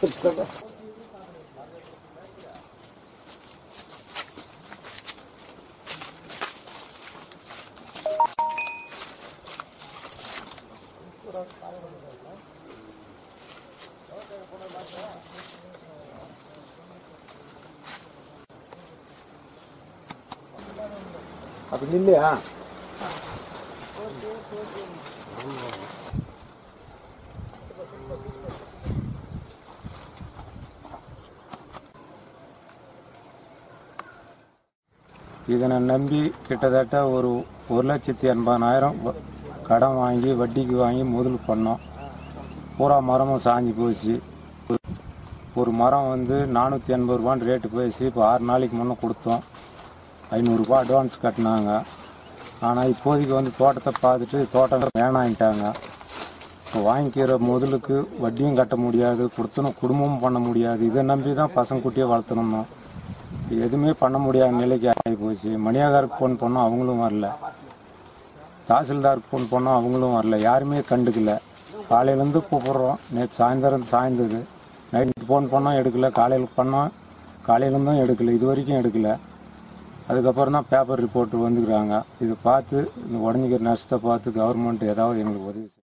அப்படி இல்லையா இதனை நம்பி கிட்டத்தட்ட ஒரு ஒரு லட்சத்தி எண்பதாயிரம் வ- கடன் வாங்கி வட்டிக்கு வாங்கி முதல் பண்ணோம் பூரா மரமும் சாஞ்சு போச்சு ஒரு மரம் வந்து நானூற்றி எண்பது ரூபான்னு ரேட்டு போயிடுச்சு இப்போ ஆறு நாளைக்கு முன்னே கொடுத்தோம் ஐநூறுரூபா அட்வான்ஸ் கட்டினாங்க ஆனால் இப்போதைக்கு வந்து தோட்டத்தை பார்த்துட்டு தோட்டம் வேணான்ட்டாங்க இப்போ வாங்கிக்கிற முதலுக்கு வட்டியும் கட்ட முடியாது கொடுத்தனும் குடும்பமும் பண்ண முடியாது இதை நம்பி தான் பசங்க குட்டியை வளர்த்தணும் எதுவுமே பண்ண முடியாத நிலைக்கு ஆகி போச்சு மணியாகாருக்கு ஃபோன் பண்ணோம் அவங்களும் வரல தாசில்தாருக்கு ஃபோன் பண்ணோம் அவங்களும் வரல யாருமே கண்டுக்கல காலையிலேருந்து கூப்பிட்றோம் நேற்று சாயந்தரம் சாய்ந்தது நைட்டு ஃபோன் பண்ணோம் எடுக்கல காலையில் பண்ணோம் காலையிலேருந்தும் எடுக்கல இது வரைக்கும் எடுக்கல அதுக்கப்புறம் தான் பேப்பர் ரிப்போர்ட் வந்துக்கிறாங்க இதை பார்த்து இந்த உடஞ்சிக்கிற நஷ்டத்தை பார்த்து கவர்மெண்ட் ஏதாவது எங்களுக்கு உதவி செய்யணும்